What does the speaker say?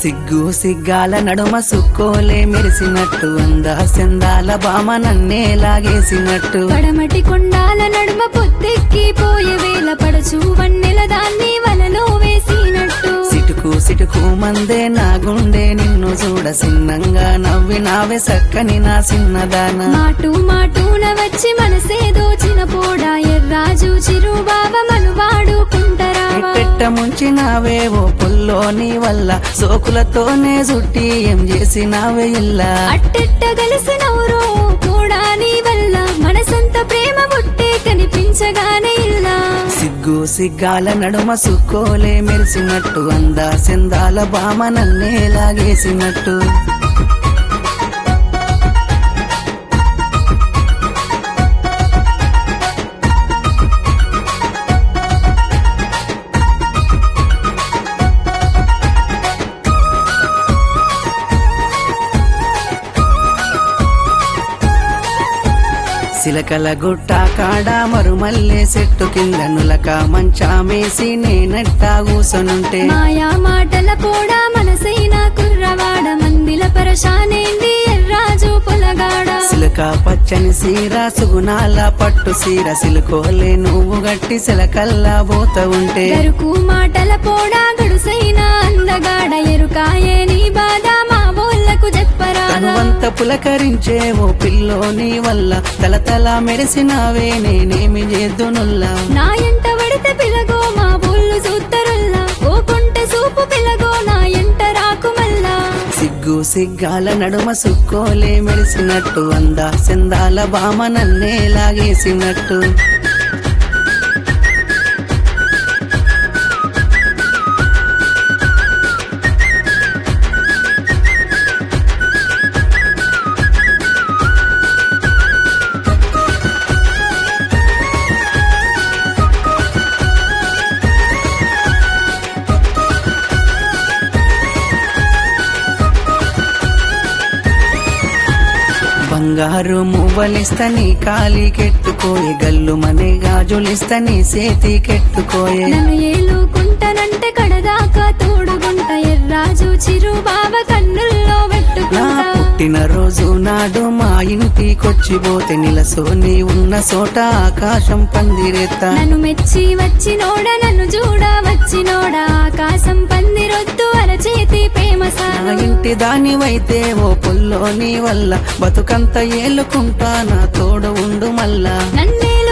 సిగ్గు సిగ్గాల నడుమ సుక్కోలే మెరిసినట్టు అందా సెందాల బామ నన్నే లాగేసినట్టు పడమటి కొండాల నడుమ పొద్దెక్కి పోయే వేళ పడచు వన్నెల దాన్ని వలలో వేసినట్టు సిటుకు సిటుకు మందే నా గుండె నిన్ను చూడ సిన్నంగా నవ్వినావే సక్కని నా సిన్నదాన మాటు మాటూన వచ్చి మనసే దోచిన పోడా ఎర్రాజు చిరుబావ మనువాడుకుంటరావా పెట్ట ముంచినావే ఓ పుల్లోని వల్ల సోకులతోనే చుట్టి ఏం చేసినావే ఇల్లా అట్టెట్ట కలిసినవరో కూడా నీ వల్ల మనసంత ప్రేమ పుట్టే కనిపించగానే ఇల్లా సిగ్గు సిగ్గాల నడుమ సుక్కోలే మెరిసినట్టు అందా సెందాల బామ నన్నే లాగేసినట్టు సిలకల గుట్ట కాడ మరుమల్లే చెట్టు కింద నులక మంచామేసి నేనట్టా కూసనుంటే మాయా మాటల పోడా మనసైన కుర్రవాడ మందిల పరశానేంది ఎర్రాజు పొలగాడ సిలక పచ్చని సీర సుగుణాల పట్టు సీర సిలుకోలే నువ్వు గట్టి సిలకల్లా పోత ఉంటే గరుకు మాటల పోడా గడుసైన అందగాడ ఎరుకాయే నీ బాధ మా బోళ్లకు చెప్పరాదా తనువంత పులకరించే ఓ పిల్లోని వల్ల తలతల మెరిసినావే నేనేమి చేద్దునుల్లా నా ఎంట పడితే పిలగో మా బోళ్ళు సూత్తరుల్లా ఓ కుంటె సూపు పిలగో నా ఎంట రాకు మల్లా సిగ్గు సిగ్గాల నడుమ సుక్కోలే మెరిసినట్టు అందా సెందాల బామ నన్నే లాగేసినట్టు బంగారు మువ్వలిస్తని కాలి కెట్టుకోయే గల్లు మనే గాజులిస్తని సేతి కెట్టుకోయే నన్ను ఏలుకుంటానంటే కడదాకా తోడుగుంట ఎర్రాజు చిరు బావ కన్నుల్లో నా పెట్టుకుంటా పుట్టిన రోజు నాడు మా ఇంటికొచ్చిపోతే నిలసోని ఉన్న చోట ఆకాశం పందిరేత నన్ను మెచ్చి వచ్చినోడ నన్ను చూడ వచ్చినోడ ఆకాశం పందిరొద్దు అరచేతి ప్రేమ నా సాగు ఇంటి దానివైతే ఓ పుల్లోని వల్ల బతుకంత ఏలుకుంటా నా తోడు ఉండు మల్లా నన్నే